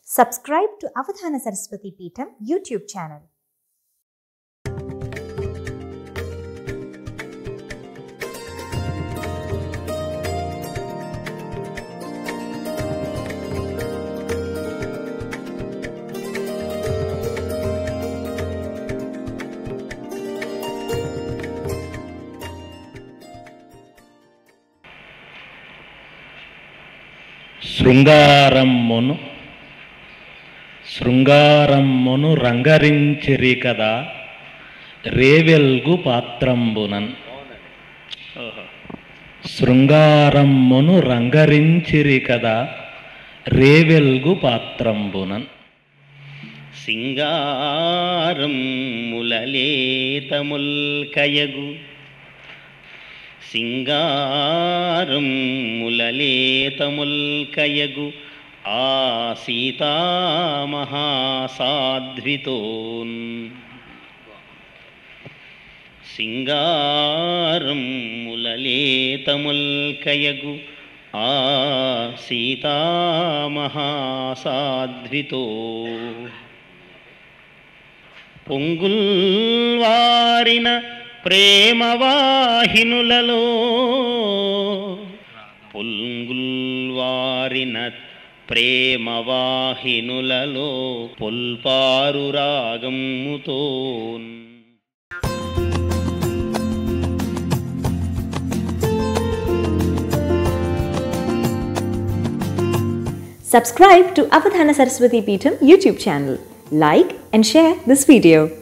Subscribe to Avadhana Saraswati Peetham YouTube channel. శృంగారమ్మును శృంగారమ్మును రంగరించిరి కదా రేవెల్గు పాత్రంబునన్ శృంగారమ్మును రంగరించిరి కదా రేవెల్గు పాత్రంబునన్ సింగారం ములలేతముల్కయగు సింగారం ములలేతముల్కయగు ఆ సీతామహాసాధ్వితోన్ సింగారం ములలేతముల్కయగు ఆ సీతామహాసాధ్వితో పొంగుల్వారిన ప్రేమవాహినులలో పొంగుల్వారిన ప్రేమవాహినులలో పొల్పారు రాగముతో Subscribe to Avadhana Saraswati Peetham YouTube channel. Like and share this video.